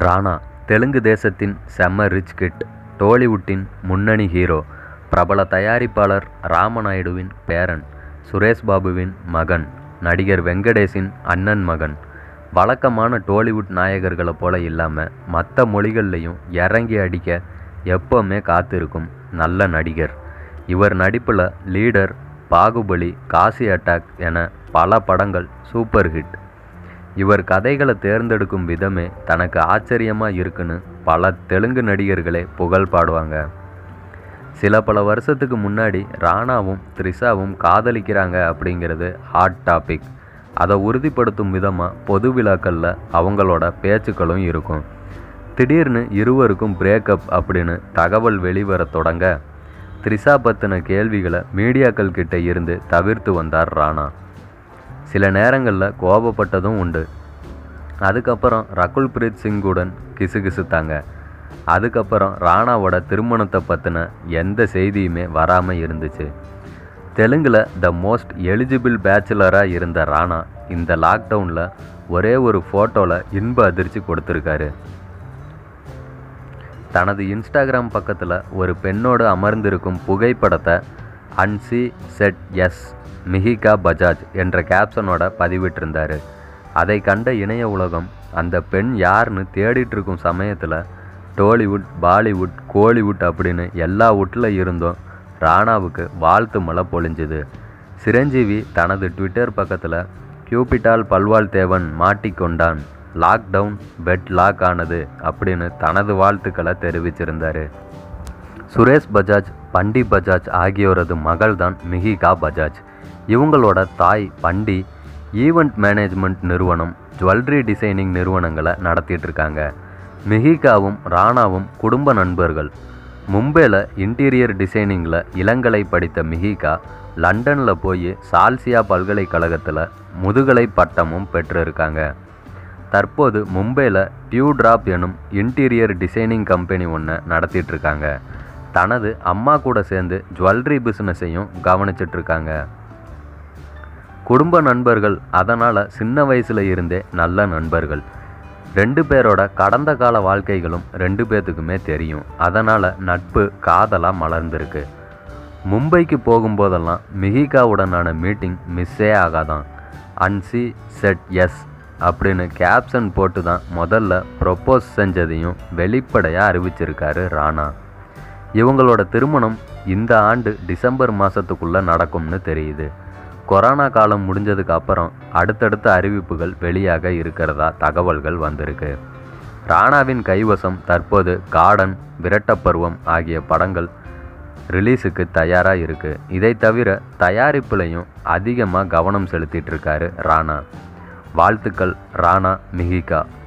ராணா தெலுங்கு தேசத்தின் செம்ம rich kit டோலிவுட்டின் முன்னணி ஹீரோ பிரபல தயாரிப்பாளர் ராமநாயுடுவின் பேரன் சுரேஷ் பாபுவின் மகன் நடிகர் வெங்கடேஷின் அண்ணன் மகன் வழக்கமான டோலிவுட் நாயகர்களை போல இல்லாமல் மற்ற மொழிகள்லையும் இறங்கி அடிக்க எப்போவுமே காத்திருக்கும் நல்ல நடிகர் இவர் நடிப்பில் லீடர் பாகுபலி காசி அட்டாக் என பல படங்கள் சூப்பர் ஹிட் இவர் கதைகளை தேர்ந்தெடுக்கும் விதமே தனக்கு ஆச்சரியமாக இருக்குன்னு பல தெலுங்கு நடிகர்களே புகழ் பாடுவாங்க சில பல வருஷத்துக்கு முன்னாடி ராணாவும் த்ரிஷாவும் காதலிக்கிறாங்க அப்படிங்கிறது ஹாட் டாபிக் அதை உறுதிப்படுத்தும் விதமாக பொது விழாக்களில் அவங்களோட பேச்சுக்களும் இருக்கும் திடீர்னு இருவருக்கும் பிரேக்கப் அப்படின்னு தகவல் வெளிவர தொடங்க த்ரிஷா பற்றின கேள்விகளை மீடியாக்கள் கிட்ட இருந்து தவிர்த்து வந்தார் ராணா சில நேரங்களில் கோபப்பட்டதும் உண்டு அதுக்கப்புறம் ரகுல் பிரீத் சிங்குடன் கிசுகிசுத்தாங்க அதுக்கப்புறம் ராணாவோட திருமணத்தை பற்றின எந்த செய்தியுமே வராமல் இருந்துச்சு தெலுங்கில் த மோஸ்ட் எலிஜிபிள் பேச்சுலராக இருந்த ராணா இந்த லாக்டவுனில் ஒரே ஒரு ஃபோட்டோவில் இன்ப அதிர்ச்சி கொடுத்துருக்காரு தனது இன்ஸ்டாகிராம் பக்கத்தில் ஒரு பெண்ணோடு அமர்ந்திருக்கும் புகைப்படத்தை and she said yes Miheeka Bajaj என்ற கேப்ஷனோட பதிவிட்டிருந்தார் அதை கண்ட இணைய உலகம் அந்த பெண் யாருன்னு தேடிட்டு இருக்கும் சமயத்தில் டோலிவுட் பாலிவுட் கோலிவுட் அப்படின்னு எல்லா வுட்டில் இருந்தும் ராணாவுக்கு வாழ்த்து மழை பொழிஞ்சுது சிரஞ்சீவி தனது ட்விட்டர் பக்கத்தில் கியூபிட்டால் பல்வாள் தேவன் மாட்டிக்கொண்டான் லாக்டவுன் பெட் லாக் ஆனது அப்படின்னு தனது வாழ்த்துக்களை தெரிவிச்சிருந்தார் சுரேஷ் பஜாஜ் பண்டி பஜாஜ் ஆகியோரது மகள் தான் மிஹிகா பஜாஜ் இவங்களோட தாய் பண்டி ஈவெண்ட் மேனேஜ்மெண்ட் நிறுவனம் ஜுவல்லரி டிசைனிங் நிறுவனங்களை நடத்திட்டு இருக்காங்க மிஹிகாவும் ராணாவும் குடும்ப நண்பர்கள் மும்பையில் இன்டீரியர் டிசைனிங்கில் இளங்கலை படித்த மிஹிகா லண்டனில் போய் சால்சியா பல்கலைக்கழகத்தில் முதுகலை பட்டமும் பெற்றிருக்காங்க தற்போது மும்பையில் டியூ டிராப் எனும் இன்டீரியர் டிசைனிங் கம்பெனி ஒன்று நடத்திட்டு இருக்காங்க தனது அம்மா கூட சேர்ந்து ஜுவல்லரி பிஸ்னஸையும் கவனிச்சிட்டு இருக்காங்க குடும்ப நண்பர்கள் அதனால் சின்ன வயசில் இருந்தே நல்ல நண்பர்கள் ரெண்டு பேரோட கடந்த கால வாழ்க்கைகளும் ரெண்டு பேர்த்துக்குமே தெரியும் அதனால் நட்பு காதலாக மலர்ந்திருக்கு மும்பைக்கு போகும்போதெல்லாம் மிஹிகாவுடனான மீட்டிங் மிஸ்ஸே ஆகாதான் அன்சி செட் எஸ் அப்படின்னு கேப்ஷன் போட்டு தான் முதல்ல ப்ரொப்போஸ் செஞ்சதையும் வெளிப்படையாக அறிவிச்சிருக்காரு ராணா இவங்களோட திருமணம் இந்த ஆண்டு டிசம்பர் மாதத்துக்குள்ளே நடக்கும்னு தெரியுது கொரோனா காலம் முடிஞ்சதுக்கு அப்புறம் அடுத்தடுத்த அறிவிப்புகள் வெளியாக இருக்கிறதா தகவல்கள் வந்திருக்கு ராணாவின் கைவசம் தற்போது கார்டன் விரட்டப்பருவம் ஆகிய படங்கள் ரிலீஸுக்கு தயாராக இருக்குது இதை தவிர தயாரிப்புலையும் அதிகமாக கவனம் செலுத்திட்டு இருக்காரு ராணா வாழ்த்துக்கள் ராணா மிஹிகா